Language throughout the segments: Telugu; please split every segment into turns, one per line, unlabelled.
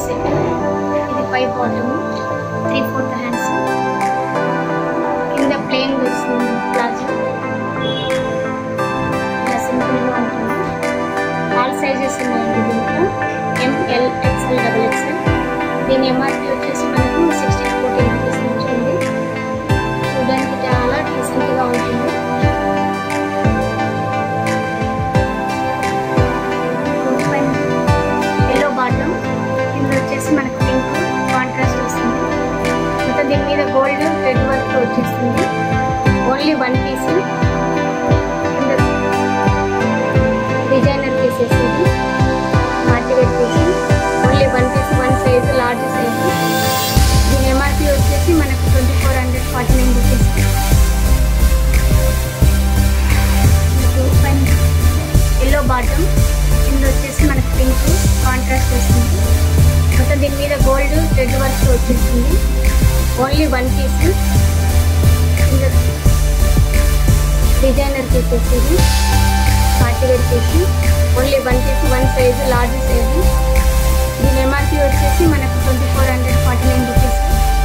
సెట్ ఇది పై బాటమ్ త్రీ ఫోర్త్ హ్యాండ్స్ కింద ప్లేన్ వస్తుంది ప్లాజో ఇలా సింపుల్గా ఉంటుంది ఆల్ సైజెస్ ఉన్నాయండి దీంట్లో ఎంఎల్ ఎక్స్ఎల్ డబుల్ ఎక్స్ఎల్ దీని ఎంఆర్పి వచ్చేసి మనకు సిక్స్టీన్ ఫోర్టీన్ రూపీస్ నుంచి ఉంది చూడడానికి చాలా డీసెంట్గా ఉంటుంది ఎల్లో బాటమ్ కింద వచ్చేసి మనకు పింక్ కాంట్రాస్ట్ వస్తుంది మొత్తం దీని మీద గోల్డ్ రెడ్ వర్క్ వచ్చేస్తుంది ఓన్లీ వన్ పీస్ కింద డిజైనర్ పీసెస్ ఇది మార్టివేట్ piece only one piece one size large size దీని ఎంఆర్పి వచ్చేసి మనకు twenty four hundred forty nine rupees yellow bottom కింద వచ్చేసి మనకు పింక్ కాంట్రాస్ట్ వస్తుంది మొత్తం దీని మీద గోల్డ్ రెడ్ వర్క్ వచ్చేస్తుంది ఓన్లీ వన్ పీస్ కింద డిజైనర్ పీసెస్ ఇది party wear piece only one piece one size large size దీని ఎంఆర్పి వచ్చేసి మనకు twenty four hundred forty nine rupees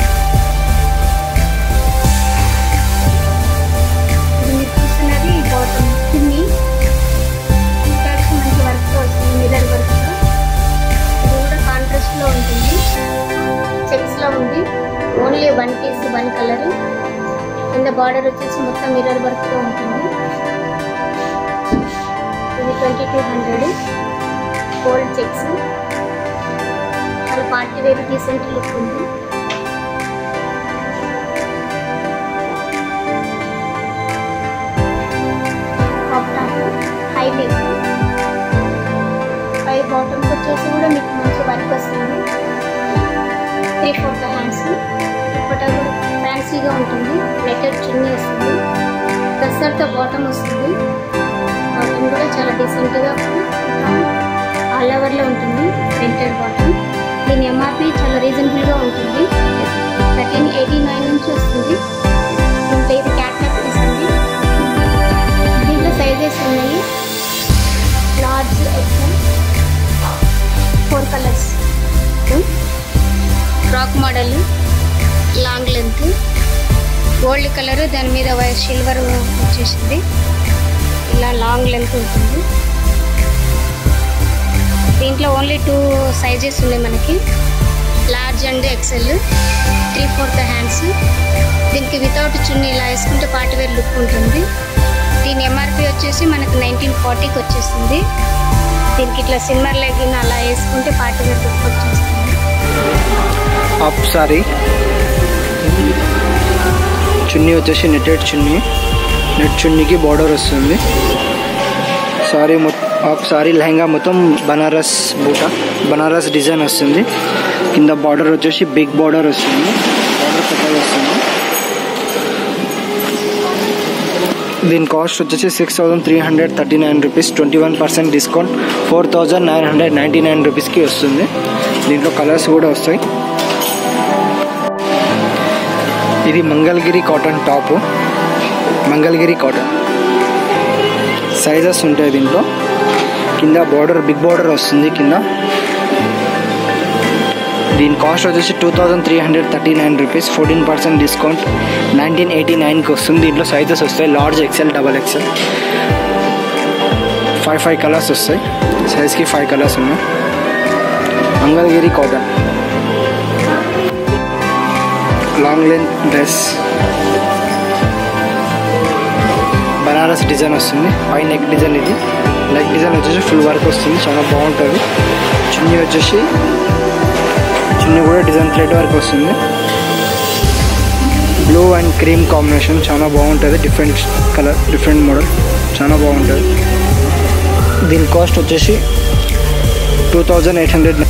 ఇది మీరు చూస్తున్నది బాటమ్ చున్నీ చూడడానికి మంచి వర్క్తో వస్తుంది మిర్రర్ వర్క్తో ఇది కూడా కాంట్రాస్ట్లో ఉంటుంది చెక్స్లో ఉంది only one piece one colour కింద బార్డర్ వచ్చేసి మొత్తం మిర్రర్ వర్క్తో ఉంటుంది ఇది twenty two hundred gold checks చాలా పార్టీ వేర్ డీసెంట్ లుక్ ఉంది టాప్ టాప్ హై నెక్ పై బాటమ్కి వచ్చేసి కూడా మీకు మంచి వర్క్ వస్తుంది త్రీ ఫోర్త్ హ్యాండ్స్ దుప్పటా కూడా ఫ్యాన్సీగా ఉంటుంది నెట్టెడ్ చున్నీ వస్తుంది దసర్తో బాటమ్ వస్తుంది బాటమ్ కూడా చాలా డీసెంట్గా ఆల్ ఓవర్లో ఉంటుంది ప్రింటెడ్ బాటమ్ దీని ఎంఆర్పి చాలా రీజనబుల్గా ఉంటుంది థర్టీన్ ఎయిటీ నైన్ నుంచి వస్తుంది దీంట్లో ఇది క్యాట్లాగ్ ఇస్తుంది దీంట్లో సైజెస్ ఉన్నాయి large XL four colours frock model long length gold colour దాని మీద వైట్ సిల్వర్ వచ్చేసింది ఇలా లాంగ్ లెంత్ ఉంటుంది దీంట్లో ఓన్లీ టూ సైజెస్ ఉన్నాయి మనకి large and XL three fourth hands దీనికి వితౌట్ చున్నీ ఇలా వేసుకుంటే పార్టీ వేర్ లుక్ ఉంటుంది దీని ఎంఆర్పి వచ్చేసి మనకు నైన్టీన్ ఫార్టీకి వచ్చేస్తుంది దీనికి ఇట్లా సిల్వర్ లెగిన్ అలా వేసుకుంటే పార్టీ వేర్ లుక్ వచ్చేస్తుంది
అప్ సారీ చున్నీ వచ్చేసి నెట్టెడ్ చున్నీ నెట్ చున్నీకి బార్డర్ వస్తుంది సారీ ఆఫ్ సారీ లెహంగా మొత్తం బనారస్ బూట బనారస్ డిజైన్ వస్తుంది కింద బార్డర్ వచ్చేసి బిగ్ బార్డర్ వస్తుంది బార్డర్ పెద్దగా వస్తుంది దీని కాస్ట్ వచ్చేసి six thousand three hundred thirty nine rupees twenty one percent discount four thousand nine hundred ninety nine రూపీస్కి వస్తుంది దీంట్లో కలర్స్ కూడా వస్తాయి ఇది Mangalagiri cotton top Mangalagiri cotton sizes ఉంటాయి దీంట్లో కింద బార్డర్ బిగ్ బార్డర్ వస్తుంది కింద దీని కాస్ట్ వచ్చేసి two thousand three hundred thirty nine rupees fourteen percent discount nineteen eighty నైన్కి వస్తుంది దీంట్లో సైజెస్ వస్తాయి large XL double XL five five colours వస్తాయి సైజ్కి ఫైవ్ కలర్స్ ఉన్నాయి Mangalagiri cotton long length dress Banaras design వస్తుంది పై నెక్ డిజైన్ ఇది నెక్ డిజైన్ వచ్చేసి ఫుల్ వర్క్ వస్తుంది చాలా బాగుంటుంది చున్నీ వచ్చేసి చున్నీ కూడా డిజైన్ థ్రెడ్ వర్క్ వస్తుంది బ్లూ అండ్ క్రీమ్ కాంబినేషన్ చాలా బాగుంటుంది డిఫరెంట్ కలర్ డిఫరెంట్ మోడల్ చాలా బాగుంటుంది దీని కాస్ట్ వచ్చేసి two thousand eight hundred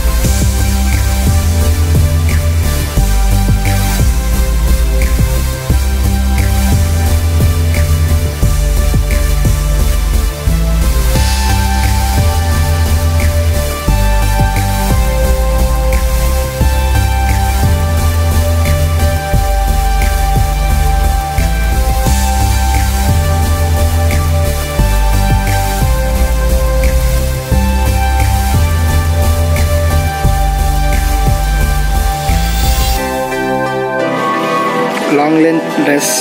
long length dress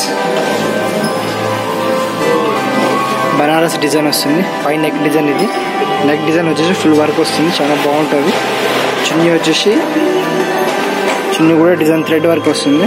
Banaras design వస్తుంది పై నెక్ డిజైన్ ఇది నెక్ డిజైన్ వచ్చేసి ఫుల్ వర్క్ వస్తుంది చాలా బాగుంటుంది చున్నీ వచ్చేసి చున్నీ కూడా డిజైన్ థ్రెడ్ వర్క్ వస్తుంది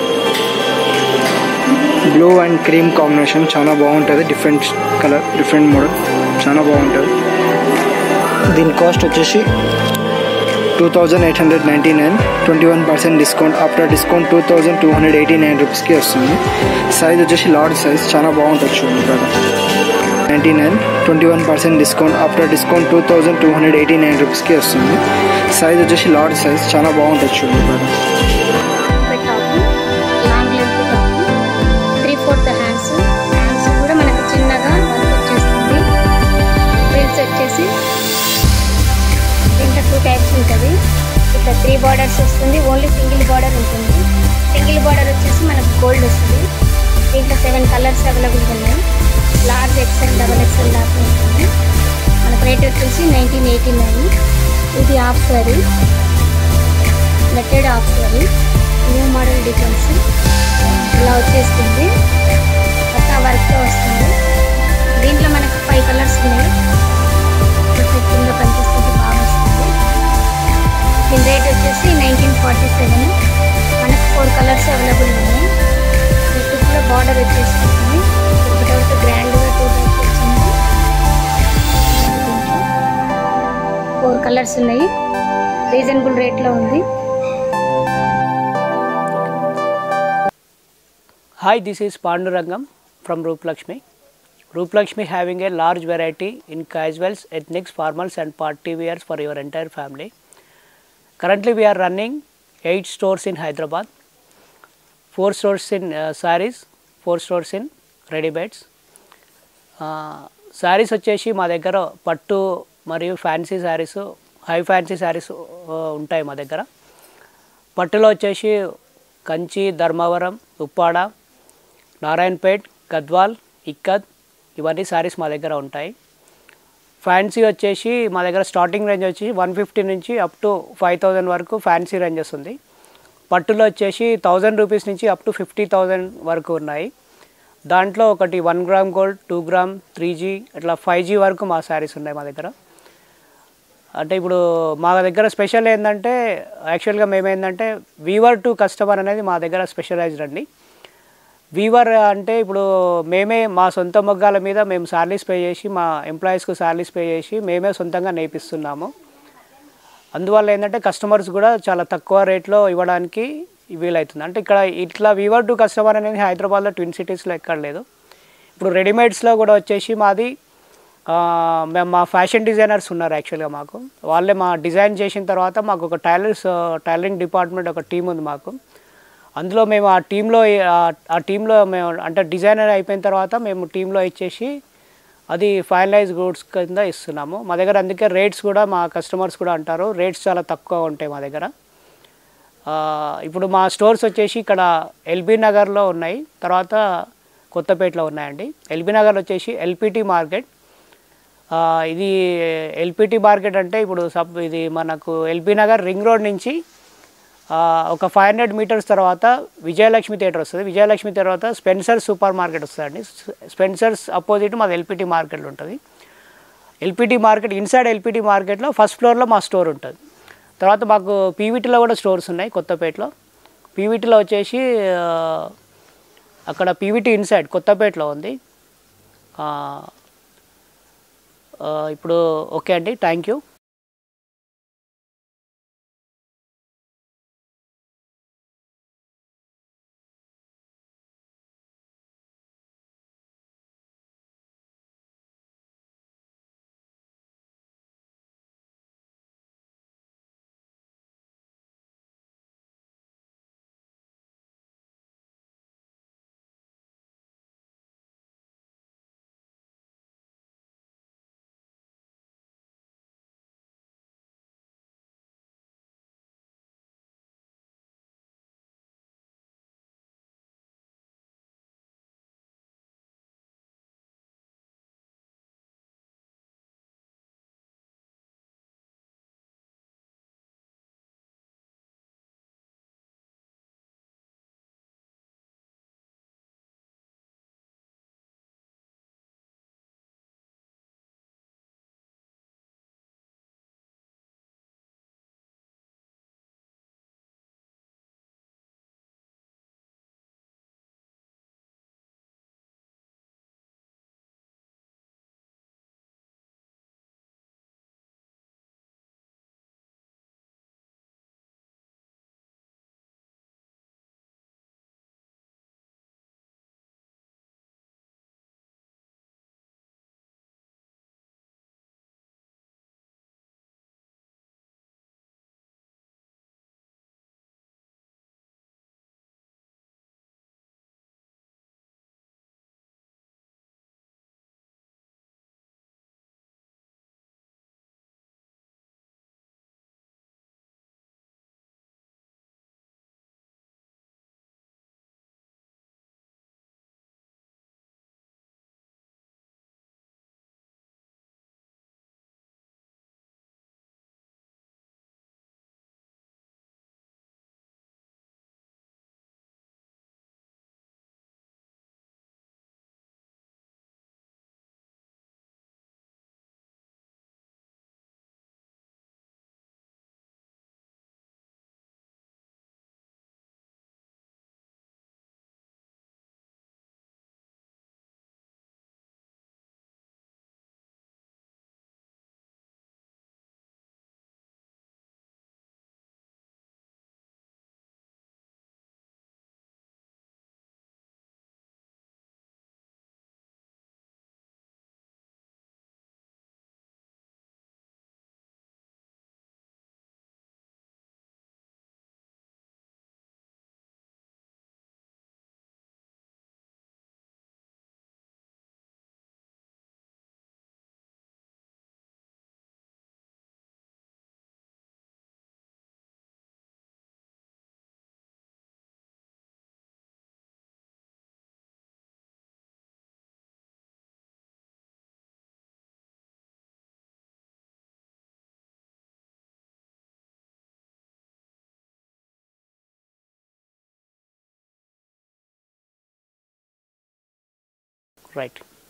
బ్లూ అండ్ క్రీమ్ కాంబినేషన్ చాలా బాగుంటుంది డిఫరెంట్ కలర్ డిఫరెంట్ మోడల్ చాలా బాగుంటుంది దీని కాస్ట్ వచ్చేసి two thousand eight hundred ninety nine twenty one percent discount after discount two thousand two hundred eighty nine రూపీస్కి వస్తుంది సైజ్ వచ్చేసి లార్జ్ సైజ్ చాలా బాగుంటుంది చూడండి ఇక్కడ ninety nine twenty one percent discount after discount two thousand two hundred eighty nine రూపీస్కి వస్తుంది సైజ్ వచ్చేసి లార్జ్ సైజ్ చాలా బాగుంటుంది చూడండి ఇక్కడ
top long length top three fourth hands hands కూడా మనకు చిన్నగా వర్క్ వచ్చేస్తుంది ఫ్రిల్స్ వచ్చేసి దీంట్లో టూ టైప్స్ ఉంటుంది ఇట్లా త్రీ బార్డర్స్ వస్తుంది ఓన్లీ సింగిల్ బార్డర్ ఉంటుంది సింగిల్ బార్డర్ వచ్చేసి మనకు గోల్డ్ వస్తుంది దీంట్లో సెవెన్ కలర్స్ అవైలబుల్గా ఉన్నాయి లార్జ్ ఎక్సెల్ డబల్ ఎక్సెల్ దాకా ఉంటుంది మనకు రేట్ వచ్చేసి నైన్టీన్ ఎయిటీ నైన్ ఇది half sari netted half sari new model designs ఇలా వచ్చేస్తుంది కొత్త వర్క్తో వస్తుంది దీంట్లో మనకు ఫైవ్ కలర్స్ ఉన్నాయి కొంచెం కింద కనిపిస్తుంది బాగా వస్తుంది దీని రేట్ వచ్చేసి నైన్టీన్ ఫార్టీ సెవెన్ మనకు ఫోర్ కలర్స్ అవైలబుల్ ఉన్నాయి నెక్ కూడా బార్డర్ వచ్చేస్తుంది ఒకటి ఒకటి గ్రాండ్గా టూ టైప్స్ వచ్చింది ఫోర్ కలర్స్ ఉన్నాయి రీజనబుల్ రేట్లో ఉంది
Hi, this is Pandurangam from Rupalakshmi. Rupalakshmi having a large variety in casuals, ethnics, formals and party wears for your entire family. Currently we are running 8 stores in Hyderabad, 4 stores in uh, sarees, 4 stores in ready beds. Saris వచ్చేసి మా దగ్గర పట్టు మరియు fancy saris high fancy saris ఉంటాయి మా దగ్గర పట్టులో వచ్చేసి కంచి ధర్మవరం ఉప్పాడ నారాయణపేట్ గద్వాల్ ఇక్కత్ ఇవన్నీ శారీస్ మా దగ్గర ఉంటాయి ఫ్యాన్సీ వచ్చేసి మా దగ్గర స్టార్టింగ్ రేంజ్ వచ్చి వన్ ఫిఫ్టీ నుంచి అప్ టు ఫైవ్ థౌజండ్ వరకు ఫ్యాన్సీ రేంజెస్ ఉంది పట్టులో వచ్చేసి థౌజండ్ రూపీస్ నుంచి అప్ టు ఫిఫ్టీ థౌజండ్ వరకు ఉన్నాయి దాంట్లో ఒకటి one gram gold two gram three G అట్లా ఫైవ్ జీ వరకు మా శారీస్ ఉన్నాయి మా దగ్గర అంటే ఇప్పుడు మా దగ్గర స్పెషల్ ఏంటంటే యాక్చువల్గా మేమేంటంటే వీవర్ టు కస్టమర్ అనేది మా దగ్గర స్పెషలైజ్డ్ అండి వీవర్ అంటే ఇప్పుడు మేమే మా సొంత మొగ్గాల మీద మేము శాలరీస్ పే చేసి మా ఎంప్లాయీస్కు శాలరీస్ పే చేసి మేమే సొంతంగా నేర్పిస్తున్నాము అందువల్ల ఏంటంటే కస్టమర్స్ కూడా చాలా తక్కువ రేట్లో ఇవ్వడానికి వీలవుతుంది అంటే ఇక్కడ ఇట్లా వీవర్ టు కస్టమర్ అనేది హైదరాబాద్లో ట్విన్ సిటీస్లో ఎక్కడ లేదు ఇప్పుడు రెడీమేడ్స్లో కూడా వచ్చేసి మాది ఆ, మేము మా ఫ్యాషన్ డిజైనర్స్ ఉన్నారు యాక్చువల్గా మాకు వాళ్ళే మా డిజైన్ చేసిన తర్వాత మాకు ఒక టైలర్స్ టైలరింగ్ డిపార్ట్మెంట్ ఒక టీం ఉంది మాకు అందులో మేము ఆ టీంలో ఆ టీంలో మేము అంటే డిజైనర్ అయిపోయిన తర్వాత మేము టీంలో ఇచ్చేసి అది ఫైనలైజ్ గూడ్స్ కింద ఇస్తున్నాము మా దగ్గర అందుకే రేట్స్ కూడా మా కస్టమర్స్ కూడా అంటారు రేట్స్ చాలా తక్కువ ఉంటాయి మా దగ్గర ఆ, ఇప్పుడు మా స్టోర్స్ వచ్చేసి ఇక్కడ ఎల్బీ నగర్లో ఉన్నాయి తర్వాత కొత్తపేటలో ఉన్నాయండి ఎల్బీ నగర్ వచ్చేసి ఎల్పిటి మార్కెట్ ఆ, ఇది ఎల్పిటి మార్కెట్ అంటే ఇప్పుడు సబ్ ఇది మనకు ఎల్బీ నగర్ రింగ్ రోడ్ నుంచి ఆ, ఒక ఫైవ్ హండ్రెడ్ మీటర్స్ తర్వాత విజయలక్ష్మి థియేటర్ వస్తుంది విజయలక్ష్మి తర్వాత స్పెన్సర్ సూపర్ మార్కెట్ వస్తుందండి స్పెన్సర్స్ అపోజిట్ మాది ఎల్పిటి మార్కెట్లో ఉంటుంది ఎల్పిటి మార్కెట్ ఇన్సైడ్ ఎల్పిటి మార్కెట్లో ఫస్ట్ ఫ్లోర్లో మా స్టోర్ ఉంటుంది తర్వాత మాకు పీవీటీలో కూడా స్టోర్స్ ఉన్నాయి కొత్తపేటలో పీవీటీలో వచ్చేసి ఆ, అక్కడ పీవీటీ ఇన్సైడ్ కొత్తపేటలో ఉంది ఆ, ఆ, ఇప్పుడు ఓకే అండి థ్యాంక్ యూ రైట్